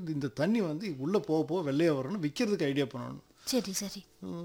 இந்த தண்ணி வந்து உள்ளே போக போக வெள்ளையாக வரணும் விற்கிறதுக்கு ஐடியா பண்ணணும் சரி சரி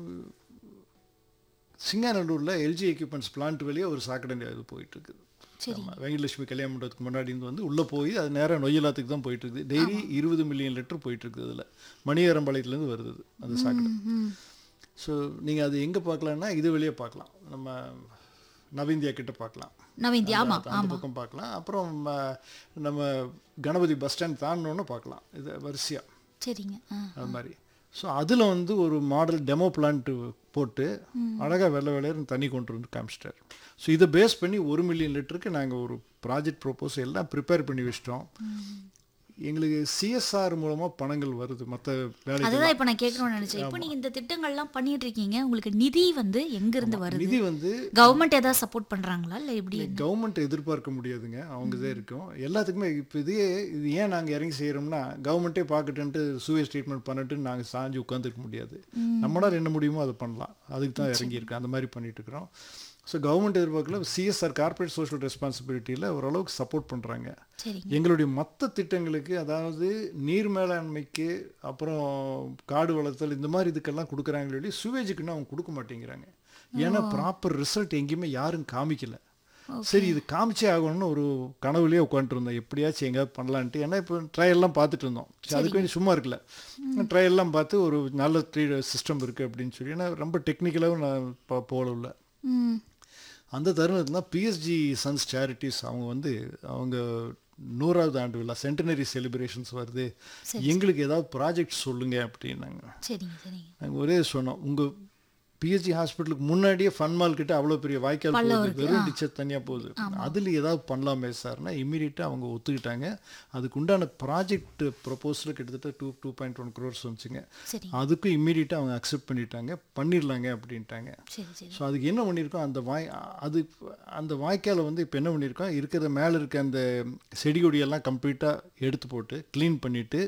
சிங்காநல்லூரில் எல்ஜி எக்யூப்மெண்ட்ஸ் பிளான்ட் வெளியே ஒரு சாக்கடை இது போயிட்டு இருக்குது சரி ஆமா, வெங்கடலட்சுமி கல்யாண மண்டபத்துக்கு முன்னாடி இருந்து வந்து உள்ளே போய் அது நேராக நொய்யலாத்துக்கு தான் போயிட்டு இருக்குது டெய்லி இருபது மில்லியன் லிட்டர் போயிட்டு இருக்குது அதில் மணியரம்பாளையத்துலேருந்து வருது அது, அந்த சாக்கடை ம் ஸோ நீங்கள் அது எங்கே பார்க்கலான்னா இது வெளியே பார்க்கலாம் நம்ம நவீந்தியா கிட்ட பார்க்கலாம் நவீந்தி ஆமா அந்த- அந்த பக்கம் பார்க்கலாம் அப்புறம் ம, நம்ம கணபதி பஸ் ஸ்டாண்ட் தாண்டினோன்னு பார்க்கலாம் இது வரிசையாக சரிங்க ஆ அது மாதிரி ஸோ அதில் வந்து ஒரு மாடல் டெமோ பிளான்ட் போட்டு அழகாக வெள்ளை வெள்ளையர்னு தண்ணி கொண்டு வந்து காமிச்சிட்டார் ஸோ இதை பேஸ் பண்ணி ஒரு மில்லியன் லிட்டருக்கு நாங்கள் ஒரு ப்ராஜெக்ட் ப்ரோப்போஸ் எல்லாம் ப்ரிப்பேர் பண்ணி வச்சிட்டோம் எங்களுக்கு சிஎஸ்ஆர் மூலமாக பணங்கள் வருது மற்ற வேலைக்கு அதுதான் இப்ப நான் கேட்கணும்னு நினைச்சேன் இப்போ நீங்க இந்த திட்டங்கள்லாம் பண்ணிட்டு இருக்கீங்க உங்களுக்கு நிதி வந்து எங்க இருந்து வருது நிதி வந்து கவர்மெண்ட் ஏதாவது சப்போர்ட் பண்றாங்களா இல்ல எப்படி கவர்மெண்ட் எதிர்பார்க்க முடியாதுங்க அவங்க தான் இருக்கும் எல்லாத்துக்குமே இப்போ இதே இது ஏன் நாங்கள் இறங்கி செய்கிறோம்னா கவர்மெண்ட்டே பார்க்கட்டுன்ட்டு சூவேஜ் ட்ரீட்மெண்ட் பண்ணிட்டு நாங்கள் சாஞ்சு உட்காந்துருக்க முடியாது நம்மளால் என்ன முடியுமோ அதை பண்ணலாம் அதுக்கு தான் இறங்கியிருக்கோம் அந்த மாதிரி பண்ணிட்டு இருக்கிறோம் ஸோ கவர்மெண்ட் எதிர்பார்க்கல சிஎஸ்ஆர் கார்ப்பரேட் சோஷியல் ரெஸ்பான்சிபிலிட்டியில் ஓரளவுக்கு சப்போர்ட் பண்ணுறாங்க சரிங்க எங்களுடைய மற்ற திட்டங்களுக்கு அதாவது நீர் மேலாண்மைக்கு அப்புறம் காடு வளர்த்தல் இந்த மாதிரி இதுக்கெல்லாம் கொடுக்குறாங்களே ஒழிய சுவேஜுக்குன்னு அவங்க கொடுக்க மாட்டேங்கிறாங்க ஏன்னா ப்ராப்பர் ரிசல்ட் எங்கேயுமே யாரும் காமிக்கல சரி இது காமிச்சே ஆகணும்னு ஒரு கனவுலேயே உட்காந்துருந்தோம் எப்படியாச்சும் எங்கேயாவது பண்ணலான்ட்டு ஏன்னா இப்போ ட்ரையல்லாம் பார்த்துட்டு இருந்தோம் சரி, அதுக்கு வேண்டி சும்மா இருக்கல ட்ரையல்லாம் பார்த்து ஒரு நல்ல த்ரீ சிஸ்டம் இருக்குது அப்படின்னு சொல்லி ஏன்னா ரொம்ப டெக்னிக்கலாகவும் நான் போ- போகல உள்ள ம் அந்த தருணத்தில் தான் பிஎஸ்ஜி சன்ஸ் சேரிட்டிஸ் அவங்க வந்து அவங்க நூறாவது ஆண்டு விழா சென்டினரி செலிப்ரேஷன்ஸ் வருது எங்களுக்கு ஏதாவது ப்ராஜெக்ட் சொல்லுங்க அப்படின்னாங்க சரிங்க சரிங்க நாங்கள் ஒரே சொன்னோம் உங்கள் பிஎஸ்ஜி ஹாஸ்பிட்டலுக்கு முன்னாடியே ஃபன்மால் கிட்ட அவ்வளோ பெரிய வாய்க்கால் பள்ளம் போகுது இருக்கு. வெறும் டிச்சர் தனியாக போகுது அதில் ஏதாவது பண்ணலாமே சார்னா இம்மீடியட்டாக அவங்க ஒத்துக்கிட்டாங்க அதுக்கு உண்டான ப்ராஜெக்ட் ப்ரொபோசல் கிட்டத்தட்ட two two point one crores வந்துச்சுங்க சரி அதுக்கும் இம்மீடியட்டாக அவங்க அக்செப்ட் பண்ணிட்டாங்க பண்ணிடலாங்க அப்படின்ட்டாங்க சரி சரி ஸோ அதுக்கு என்ன பண்ணியிருக்கோம் அந்த வாய் அது அந்த வாய்க்காலை வந்து இப்போ என்ன பண்ணியிருக்கோம் இருக்கிற மேலே இருக்க அந்த செடி கொடியெல்லாம் கம்ப்ளீட்டாக எடுத்து போட்டு க்ளீன் பண்ணிவிட்டு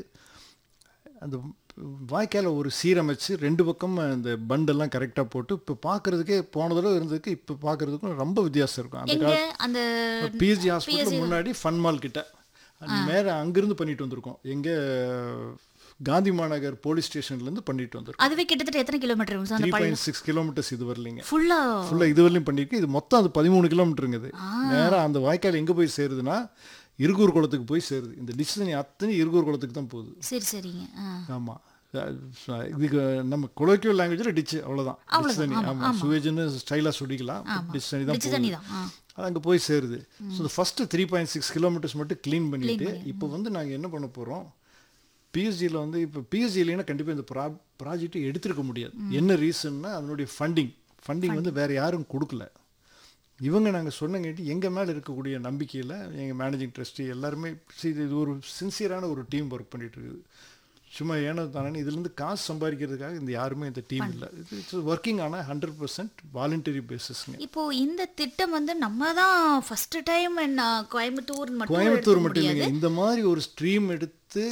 அந்த வாய்க்காலை ஒரு சீரமைச்சு ரெண்டு பக்கம் அந்த பண்டெல்லாம் கரெக்டாக போட்டு இப்போ பார்க்குறதுக்கே போன தடவை இருந்ததுக்கு இப்போ பார்க்குறதுக்கும் ரொம்ப வித்தியாசம் இருக்கும் அந்த எங்க அந்த பிஎஸ்ஜி ஹாஸ்பிட்டல் முன்னாடி ஃபன் மால் கிட்ட மேலே அங்கேருந்து பண்ணிட்டு வந்திருக்கோம் எங்கே காந்தி மாநகர் போலீஸ் ஸ்டேஷன்லேருந்து பண்ணிட்டு வந்திருக்கோம் அதுவே கிட்டத்தட்ட எத்தனை கிலோமீட்டர் இருக்கும் த்ரீ அந்த பாயிண்ட் சிக்ஸ் கிலோமீட்டர்ஸ் இது வரலைங்க ஃபுல்லா ஃபுல்லாக இது வரலையும் பண்ணியிருக்கு இது மொத்தம் அது பதிமூணு கிலோமீட்டருங்க இது நேராக அந்த வாய்க்கால் எங்கே போய் சேருதுன்னா இருகூர் குளத்துக்கு போய் சேருது இந்த டிஷ் தண்ணி அத்தனை இருகூர் குளத்துக்கு தான் போகுது சரி சரிங்க ஆ ஆமாம் இதுக்கு நம்ம கொலோக்கியல் லாங்குவேஜில் டிச்சு அவ்வளோதான் டிச் தண்ணி ஆமாம் சுவேஜ்னு ஸ்டைலாக சொல்லிக்கலாம் டிச் தண்ணி தான் டிச்சு போகுது தண்ணி தான் ஆ அது அங்கே போய் சேருது so first three point six kilometres மட்டும் க்ளீன் பண்ணிட்டு இப்போ வந்து நாங்கள் என்ன பண்ண போகிறோம் பிஎஸ்ஜியில் வந்து இப்போ பிஎஸ்ஜிலேனா கண்டிப்பாக இந்த ப்ரா ப்ராஜெக்ட்டை எடுத்திருக்க முடியாது என்ன ரீசன்னா அதனுடைய ஃபண்டிங் ஃபண்டிங் வந்து வேறு யாரும் கொடுக்கல இவங்க நாங்கள் சொன்னங்காட்டி எங்கள் மேலே இருக்கக்கூடிய நம்பிக்கையில் எங்கள் மேனேஜிங் ட்ரஸ்டி எல்லாருமே சரி இது ஒரு சின்சியரான ஒரு டீம் ஒர்க் பண்ணிட்டு இருக்குது சும்மா ஏனோ தானே இதுலேருந்து காசு சம்பாதிக்கிறதுக்காக இந்த யாருமே இந்த டீம் இல்லை இது இட்ஸ் ஒர்க்கிங் ஆனால் ஹண்ட்ரட் பர்சன்ட் வாலண்டரி பேசிஸ்ங்க இப்போ இந்த திட்டம் வந்து நம்ம தான் ஃபர்ஸ்ட் டைம் என்ன கோயம்புத்தூர் மட்டும் கோயம்புத்தூர் எடுக்க மட்டும் முடியாது இல்லைங்க இந்த மாதிரி ஒரு ஸ்ட்ரீம் எடுத்து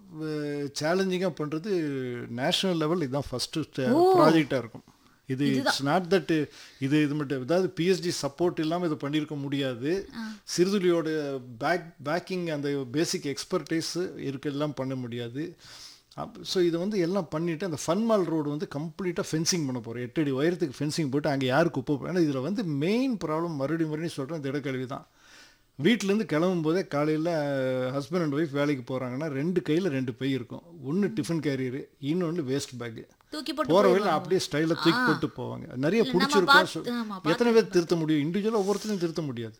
சேலஞ்சிங்காக பண்ணுறது நேஷனல் லெவல் இதுதான் ஃபஸ்ட்டு ப்ராஜெக்டாக இருக்கும் இது இட்ஸ் நாட் தட் இது இது மட்டும் அதாவது பிஎஸ்டி சப்போர்ட் இல்லாமல் இதை பண்ணியிருக்க முடியாது சிறுதுளியோட பேக் பேக்கிங் அந்த பேசிக் எக்ஸ்பர்டைஸ் இருக்கலாம் பண்ண முடியாது ஸோ இதை வந்து எல்லாம் பண்ணிவிட்டு அந்த ஃபன்மால் ரோடு வந்து கம்ப்ளீட்டாக ஃபென்சிங் பண்ண போகிறோம் எட்டு அடி உயரத்துக்கு ஃபென்சிங் போட்டு அங்கே யார் குப்பை போ- ஏன்னா இதில் வந்து மெயின் ப்ராப்ளம் மறுபடியும் மறுபடியும் சொல்கிறேன் திடக்கழிவு தான் வீட்டிலேருந்து கிளம்பும் போதே காலையில் ஹஸ்பண்ட் அண்ட் ஒய்ஃப் வேலைக்கு போகிறாங்கன்னா ரெண்டு கையில் ரெண்டு பை இருக்கும் ஒன்று டிஃபன் கேரியரு இன்னொன்று வேஸ்ட் பேக்கு தூக்கி போட்டு போகிற வழியில் அப்படியே ஸ்டைலில் தூக்கி போட்டு போவாங்க நிறைய பிடிச்சிருக்கோம் சொ- ஆமா, எத்தனை பேர் திருத்த முடியும் இண்டிவிஜுவலாக ஒவ்வொருத்தரையும் திருத்த முடியாது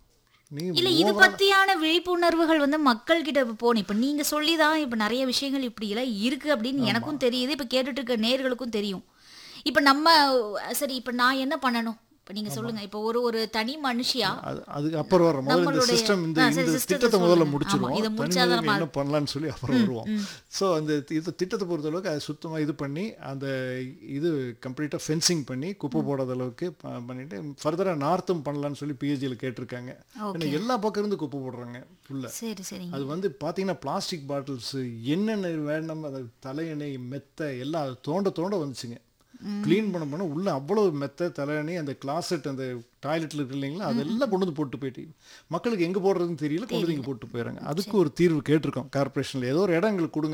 இல்ல நீங்கள் இது பத்தியான விழிப்புணர்வுகள் வந்து மக்கள் கிட்ட போகணும் இப்ப நீங்க சொல்லிதான் இப்ப நிறைய விஷயங்கள் இப்படி எல்லாம் இருக்கு அப்படின்னு எனக்கும் தெரியுது இப்ப கேட்டுட்டு இருக்க நேர்களுக்கும் தெரியும் இப்ப நம்ம சரி இப்ப நான் என்ன பண்ணணும் இப்ப நீங்க சொல்லுங்க இப்ப ஒரு ஒரு தனி மனுஷியா அது அதுக்கு அப்புறம் வர முதல்ல இந்த நம்மளுடைய- சிஸ்டம் இந்த ஆ, சரி, இந்த system-த்தை திட்டத்தை முதல்ல சொல்லுங்க. முடிச்சிருவோம் ஆமா, இதை தனி முடிச்சாதான் மனிதனுக்கு நம்ம- என்ன பண்ணலாம்னு சொல்லி அப்புறம் வருவோம் ஸோ அந்த இது திட்டத்தை பொறுத்தளவுக்கு அது சுத்தமாக இது பண்ணி அந்த இது கம்ப்ளீட்டாக ஃபென்சிங் பண்ணி குப்பை போடாத அளவுக்கு ப- பண்ணிட்டு ஃபர்தராக நார்த்தும் பண்ணலாம்னு சொல்லி பிஹெச்சியில் கேட்டிருக்காங்க ஏன்னா எல்லா பக்கம் இருந்து குப்பை போடுறாங்க ஃபுல்லாக சரி சரிங்க அது வந்து பார்த்தீங்கன்னா பிளாஸ்டிக் பாட்டில்ஸ் என்னென்ன வேணும் அது தலையணை மெத்தை எல்லாம் அது தோண்ட தோண்ட வந்துச்சுங்க க்ளீன் பண்ண பண்ண உள்ள அவ்வளோ மெத்தை தலையணை அந்த கிளாசெட் அந்த டாய்லெட்டில் இருக்கு இல்லைங்களா அதெல்லாம் கொண்டு வந்து போட்டு போயிட்டு மக்களுக்கு எங்கே போடுறதுன்னு தெரியல கொண்டு வந்து இங்கே போட்டு போயிடுறாங்க அதுக்கு ஒரு தீர்வு கேட்டிருக்கோம் கார்பரேஷனில் ஏதோ ஒரு இடம் எங்களுக்கு கொடுங்க